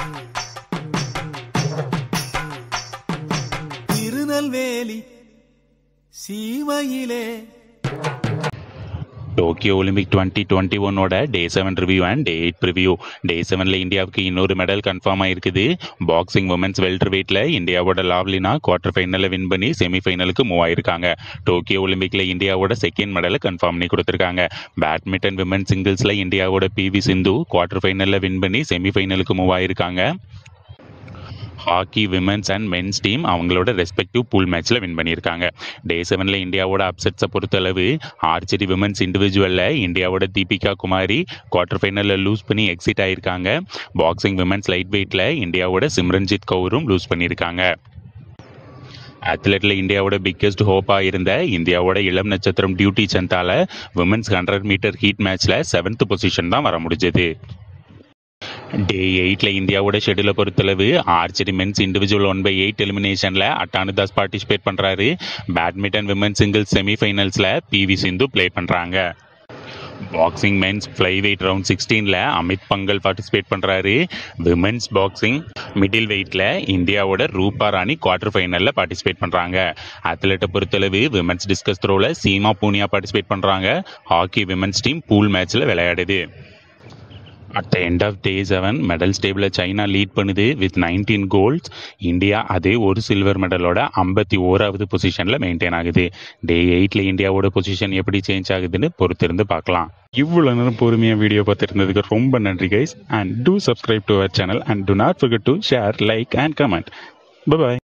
திருநெல்வேலி சீமையிலே Tokyo Olympic twenty twenty ஒன்னோட day seven review and day eight preview day செவனில் இந்தியாவுக்கு இன்னொரு மெடல் கன்ஃபார்ம் ஆயிருக்குது பாக்ஸிங் உமன்ஸ் வெல்டர் வெயிட்டில் இந்தியாவோட லாவ்லினா குவார்டர் ஃபைனலில் வின் பண்ணி செமிஃபைனலுக்கு மூவ் ஆயிருக்காங்க டோக்கியோ ஒலிம்பிக்கில் இந்தியாவோட செகண்ட் மெடலை கன்ஃபார்ம் பண்ணி கொடுத்துருக்காங்க பேட்மிண்டன் விமன் சிங்கிள்ஸில் இந்தியாவோட பிவி சிந்து குவார்டர் ஃபைனலில் வின் பண்ணி செமிஃபைனலுக்கு மூவ் ஆயிருக்காங்க hockey women's and men's team அவங்களோட ரெஸ்பெக்டிவ் பூல் மேட்ச்சில் வின் பண்ணியிருக்காங்க டே செவனில் இந்தியாவோட அப்செட்ஸை பொறுத்தளவு ஆர்ச்சரி விமென்ஸ் இண்டிவிஜுவலில் இந்தியாவோட தீபிகா குமாரி குவார்டர் ஃபைனலில் லூஸ் பண்ணி எக்ஸிட் ஆயிருக்காங்க பாக்ஸிங் விமென்ஸ் லைட் வெயிட்டில் இந்தியாவோட சிம்ரன்ஜித் கவுரும் லூஸ் பண்ணியிருக்காங்க அத்லெட்டில் இந்தியாவோட பிக்கெஸ்ட் ஹோப்பாக இருந்த இந்தியாவோட இளம் நட்சத்திரம் டியூட்டி சந்தால விமென்ஸ் ஹண்ட்ரட் மீட்டர் ஹீட் மேட்ச்சில் செவன்த் பொசிஷன் தான் வர முடிஞ்சது டே எயிட்டில் இந்தியாவோட ஷெடியூலை பொறுத்தளவு archery men's individual one by eight எலிமினேஷனில் அட்டானுதாஸ் பார்ட்டிசிபேட் பண்ணுறாரு பேட்மிண்டன் விமன் சிங்கிள்ஸ் செமிஃபைனல்ஸில் பிவி சிந்து ப்ளே பண்ணுறாங்க boxing men's fly weight round சிக்ஸ்டீனில் அமித் பங்கல் பார்ட்டிசிபேட் பண்ணுறாரு விமென்ஸ் பாக்ஸிங் மிடில் வெயிட்டில் இந்தியாவோட ரூபா ராணி குவார்டர் ஃபைனலில் பார்ட்டிசிபேட் பண்ணுறாங்க அத்லெட்டை பொறுத்தளவு விமென்ஸ் டிஸ்கஸ் த்ரோவில் சீமா பூனியா பார்ட்டிசிபேட் பண்ணுறாங்க ஹாக்கி விமென்ஸ் டீம் பூல் மேட்ச்சில் விளையாடுது at the end of day seven medals டேபிளில் சைனா லீட் பண்ணுது வித் நைன்டீன் கோல்ட்ஸ் இந்தியா அதே ஒரு சில்வர் மெடலோட ஐம்பத்தி ஓராவது பொசிஷனில் மெயின்டைன் ஆகுது டே எயிட்டில் இந்தியாவோட பொசிஷன் எப்படி சேஞ்ச் ஆகுதுன்னு பொறுத்திருந்து பார்க்கலாம் இவ்வளோ நேரம் பொறுமையாக வீடியோ பார்த்துருந்ததுக்கு ரொம்ப நன்றி guys and do subscribe to our channel and do not forget to share like and comment bye